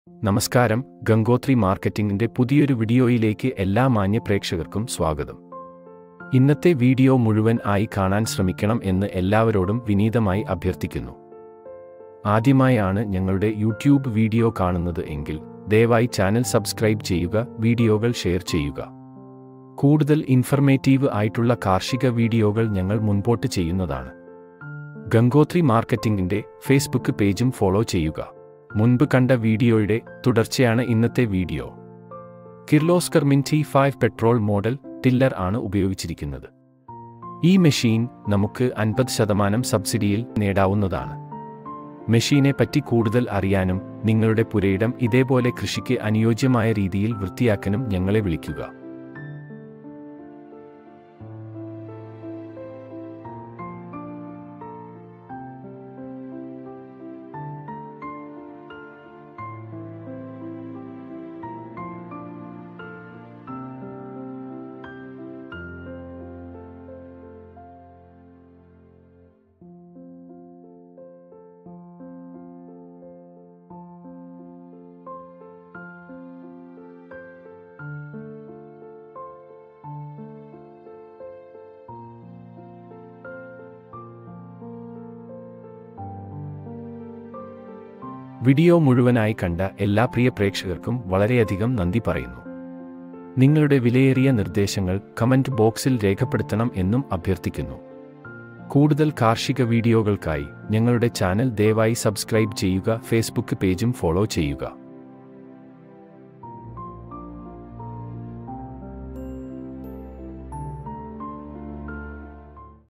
നമസ്കാരം ഗംഗോത്രി മാർക്കറ്റിംഗിന്റെ പുതിയൊരു വീഡിയോയിലേക്ക് എല്ലാ മാന്യ പ്രേക്ഷകർക്കും സ്വാഗതം ഇന്നത്തെ വീഡിയോ മുഴുവൻ ആയി കാണാൻ ശ്രമിക്കണം എന്ന് എല്ലാവരോടും വിനീതമായി അഭ്യർത്ഥിക്കുന്നു ആദ്യമായാണ് ഞങ്ങളുടെ യൂട്യൂബ് വീഡിയോ കാണുന്നത് എങ്കിൽ ദയവായി ചാനൽ സബ്സ്ക്രൈബ് ചെയ്യുക വീഡിയോകൾ ഷെയർ ചെയ്യുക കൂടുതൽ ഇൻഫർമേറ്റീവ് ആയിട്ടുള്ള കാർഷിക വീഡിയോകൾ ഞങ്ങൾ മുൻപോട്ട് ചെയ്യുന്നതാണ് ഗംഗോത്രി മാർക്കറ്റിംഗിന്റെ ഫേസ്ബുക്ക് പേജും ഫോളോ ചെയ്യുക മുൻപ് കണ്ട വീഡിയോയുടെ തുടർച്ചയാണ് ഇന്നത്തെ video Kirloskar minty five petrol model tiller ആണ് ഉപയോഗിച്ചിരിക്കുന്നത് ഈ മെഷീൻ നമുക്ക് അൻപത് ശതമാനം സബ്സിഡിയിൽ നേടാവുന്നതാണ് മെഷീനെ പറ്റി കൂടുതൽ അറിയാനും നിങ്ങളുടെ പുരയിടം ഇതേപോലെ കൃഷിക്ക് അനുയോജ്യമായ രീതിയിൽ വൃത്തിയാക്കാനും ഞങ്ങളെ വിളിക്കുക വീഡിയോ മുഴുവനായി കണ്ട എല്ലാ പ്രിയ പ്രേക്ഷകർക്കും വളരെയധികം നന്ദി പറയുന്നു നിങ്ങളുടെ വിലയേറിയ നിർദ്ദേശങ്ങൾ കമന്റ് ബോക്സിൽ രേഖപ്പെടുത്തണം എന്നും അഭ്യർത്ഥിക്കുന്നു കൂടുതൽ കാർഷിക വീഡിയോകൾക്കായി ഞങ്ങളുടെ ചാനൽ ദയവായി സബ്സ്ക്രൈബ് ചെയ്യുക ഫേസ്ബുക്ക് പേജും ഫോളോ ചെയ്യുക